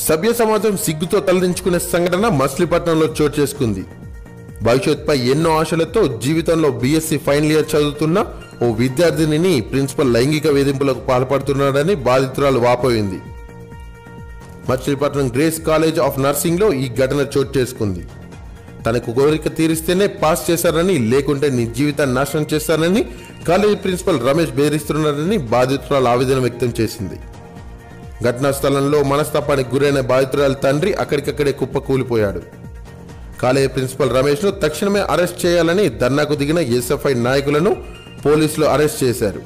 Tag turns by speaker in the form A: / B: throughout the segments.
A: సభ్య సమాజం సిగ్గుతో తలదించుకునే సంఘటన మచిలీపట్నంలో చోటు చేసుకుంది భవిష్యత్పై ఎన్నో ఆశలతో జీవితంలో బీఎస్సీ ఫైనల్ ఇయర్ చదువుతున్న ఓ విద్యార్థినిని ప్రిన్సిపల్ లైంగిక వేధింపులకు పాల్పడుతున్నాడని బాధితురాలు వాపోయింది మచిలీపట్నం గ్రేస్ కాలేజ్ ఆఫ్ నర్సింగ్లో ఈ ఘటన చోటు చేసుకుంది తనకు కోరిక తీరిస్తేనే పాస్ చేశారని లేకుంటే నీ జీవితాన్ని నాశనం చేస్తారని కాలేజీ ప్రిన్సిపల్ రమేష్ బెదిరిస్తున్నారని బాధితురాలు ఆవేదన వ్యక్తం చేసింది ఘటనా స్థలంలో మనస్తాపానికి గురైన బాధితురాలి తండ్రి అక్కడికక్కడే కుప్ప కూలిపోయాడు కాలేజీ ప్రిన్సిపల్ రమేష్ ను తక్షణమే అరెస్ట్ చేయాలని ధర్నాకు దిగిన ఎస్ఎఫ్ఐ నాయకులను పోలీసులు అరెస్ట్ చేశారు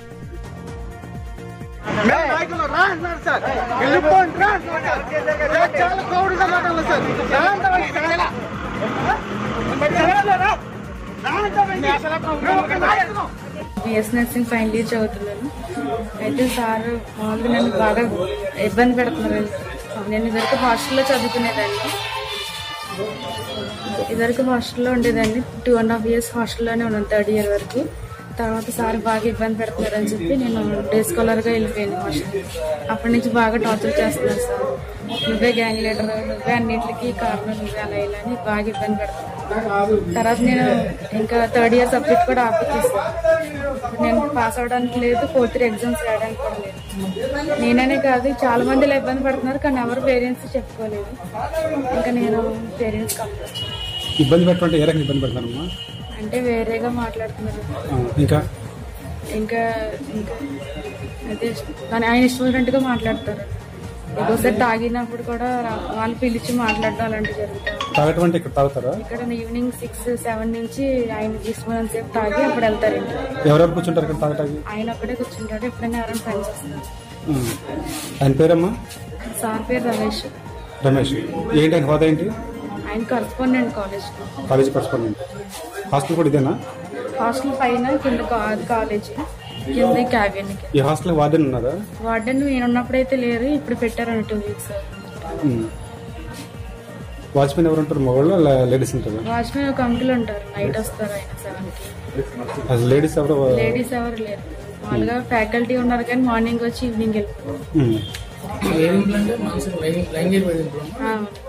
B: మేము నాయకులు రా అంటున్నారు సార్ వెళ్ళిపోండి రా అంటున్నారు సార్. సార్, చాలా గౌరవంగా మాట్లాడాలి సార్ రా అంటామండి చాలా. చాలా రా. రా అంటామండి. మేము ఒక నాయకులం.
C: బిఎస్ నర్సింగ్ ఫైనల్ ఇయర్ చదువుతున్నాను అయితే సార్ మామూలుగా నన్ను బాగా ఇబ్బంది పెడుతున్నారు నేను ఇదివరకు హాస్టల్లో చదువుకునేదాన్ని ఇదివరకు హాస్టల్లో ఉండేదాన్ని టూ అండ్ హాఫ్ ఇయర్స్ హాస్టల్లోనే ఉన్నాను థర్డ్ ఇయర్ వరకు తర్వాత సార్ బాగా ఇబ్బంది పెడుతున్నారని చెప్పి నేను డే స్కాలర్గా వెళ్ళిపోయాను హాస్టల్ అప్పటి నుంచి బాగా టార్చర్ చేస్తున్నారు సార్ నువ్వే గ్యాంగ్ లీడర్ నువ్వే అన్నింటికి కారణం నువ్వే అలా ఇలా అని బాగా ఇబ్బంది పెడుతున్నారు తర్వాత నేను ఇంకా థర్డ్ ఇయర్ సబ్జెక్ట్ కూడా ఆపిచ్చేసాను నేను పాస్ అవడానికి లేదు ఫోర్త్ ఇయర్ ఎగ్జామ్స్ రాయడానికి కూడా లేదు నేననే కాదు చాలా మంది ఇలా ఇబ్బంది పడుతున్నారు కానీ ఎవరు పేరెంట్స్ చెప్పుకోలేదు ఇంకా నేను పేరెంట్స్ కంప్లైంట్
D: ఇబ్బంది పెట్టమంటే ఏ రకంగా ఇబ్బంది పెడతానమ్మా
C: అంటే వేరేగా మాట్లాడుతున్నారు
D: ఆ, ఇంకా
C: ఇంకా ఇంకా అదే కానీ ఆయన ఇష్టమైనట్టుగా మాట్లాడతారు ఒక్కోసారి తాగినప్పుడు కూడా రా- వాళ్ళు పిలిచి మాట్లాడడం అలాంటివి జరుగుతాయి
D: తాగటం అంటే ఇక్కడ తాగుతారా
C: ఇక్కడ ఈవినింగ్ సిక్స్ సెవెన్ నుంచి ఆయన తీసుకున్నంత సేపు తాగి అప్పుడు వెళ్తారు ఇంటికి
D: ఎవరెవరు కూర్చుంటారు ఇక్కడ తాగటానికి
C: ఆయన అక్కడే కూర్చుంటాడు ఎప్పుడైనా ఎవరైనా ఫ్రెండ్స్ వస్తారు
D: ఆ. ఆయన పేరమ్మా
C: సార్ పేరు రమేష్
D: రమేష్ ఏంటి ఆయన హోదా ఏంటి
C: ఆయన correspondent college
D: college correspondent hostel కూడా ఇదేనా
C: హాస్టల్ పైన కింద కా- కాలేజ్ కింద క్యాబిన్
D: ఈ హాస్టల్ వార్డెన్ ఉన్నారా
C: వార్డెన్ నేను ఉన్నప్పుడైతే లేరు ఇప్పుడు పెట్టారు టూ వీక్స్
D: ఉమ్. వాచ్మెన్ ఎవరు ఉంటారు మగవాళ్ళు లేడీస్ ఉంటారు
C: వాచ్మెన్ ఒక అంకుల్ ఉంటారు నైట్ వస్తారు ఆయన సెవెన్ కి
D: అసలు లేడీస్ ఎవరు
C: లేడీస్ ఎవరు లేరు మామూలుగా ఫ్యాకల్టీ ఉన్నారు కానీ మార్నింగ్ వచ్చి ఈవినింగ్ వెళ్ళిపోతారు
D: ఉమ్.
E: వేధింపులు అంటే మనసుకు లైంగిక వేధింపులు
C: ఆ,